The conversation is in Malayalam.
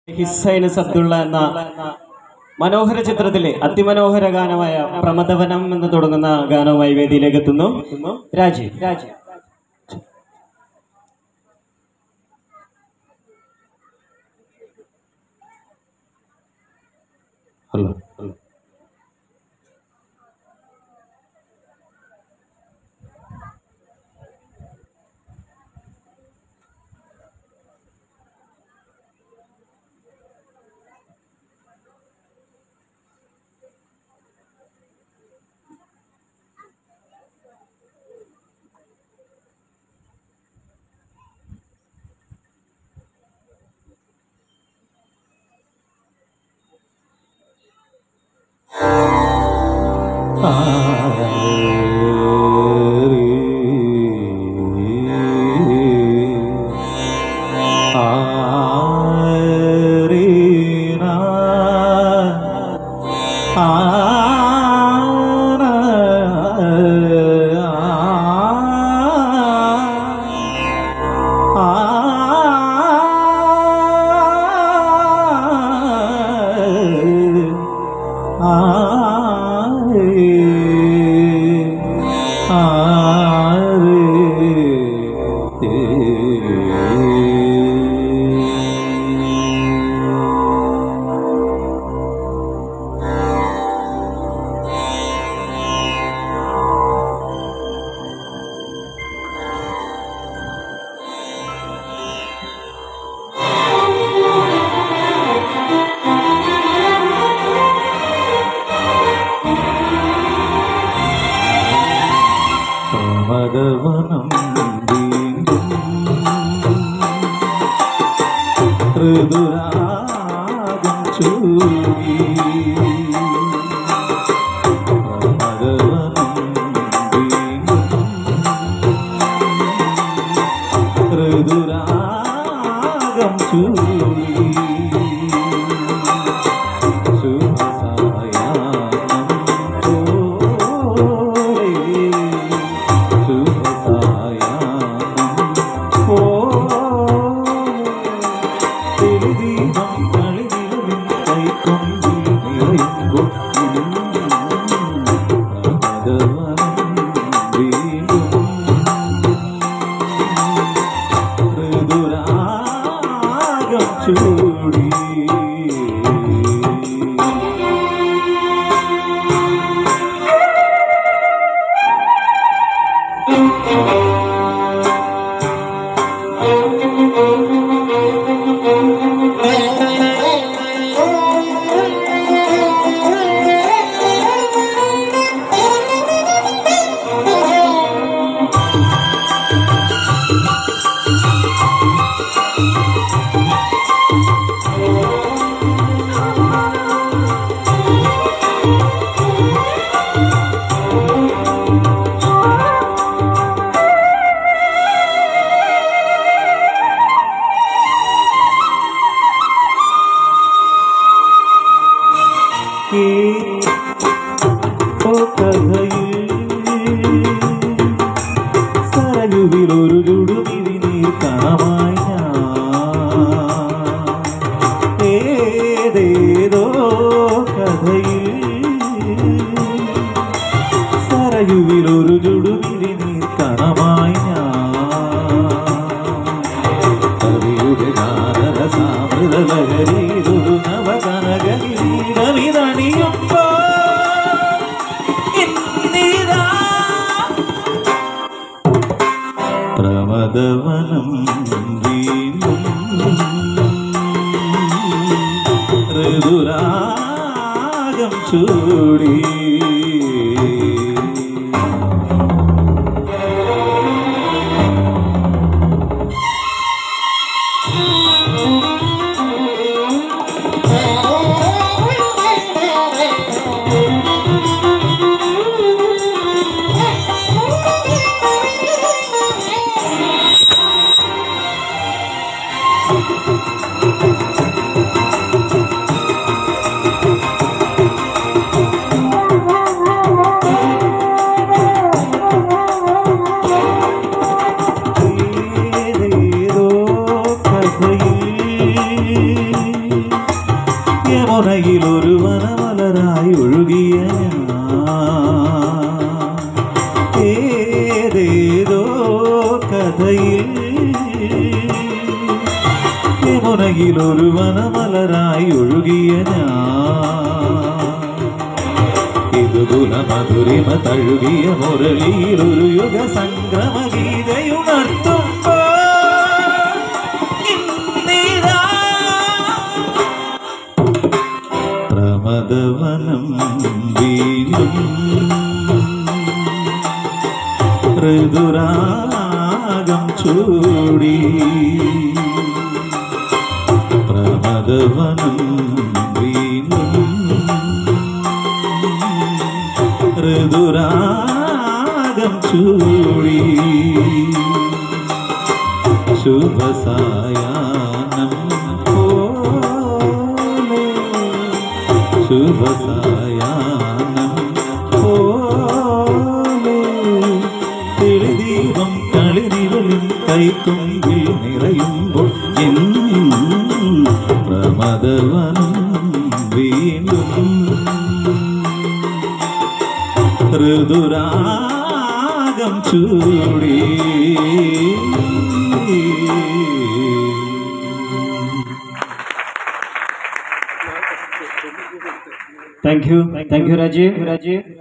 ഹിസൈൻ സബ്ദുള്ള എന്ന മനോഹര ചിത്രത്തിലെ അതിമനോഹര ഗാനമായ പ്രമദവനം എന്ന് തുടങ്ങുന്ന ഗാനവുമായി വേദിയിലേക്ക് എത്തുന്നു രാജീവ് രാജീവ് ഹലോ ഹലോ പ്രമദവനം വീണ്ടും ഋതുരാഗം ചൂടി പ്രമദവനം വീണ്ടും ഋതുരാഗം ചൂടി ചൂടി സരയുവിലൊരു ചുടുതിരി നീ കാണാമായി ഞാൻ ഏതേതോ കഥയിൽ സരയുവിലൊരു ചുടുതിരി നീ കാണാമായി ഞാൻ കവിയുടെ ഗാനരസാമൃതലഹരീതൊരു നവകനകീരവിതണിയുമ്പോ ഇന്നിതാ പ്രമദവനം വീണ്ടും ഋതുരാഗം ചൂടി Thank യമുനയിൽ ഒരു വനമലരായി ഒഴുകിയ ഞാൻ ഏതേതോ കഥയിൽ യമുനയിൽ ഒരു വനമലരായി ഒഴുകിയ ഞാൻ ഇത് മധുരിമ തഴുകിയ മുരളിയിൽ ഒരു യുഗ സംക്രമ ഗീതയുണർത്തുമ്പോ ഇന്നിതാ പ്രമദവനം വീണ്ടും ഋതുരാഗം ചൂടി പ്രമദവനം വീണ്ടും ഋതുരാഗം ചൂടി ശുഭസായാനം പോലെ ശുഭസായാനം പോലെ തെളിദീപം കളിരിവലും കൈത്തുമ്പിൽ നിറയുമ്പോൾ എന്നും പ്രമദവനം വീണ്ടും ഋതുരാഗം ചൂടി thank you thank you Rajeev Rajeev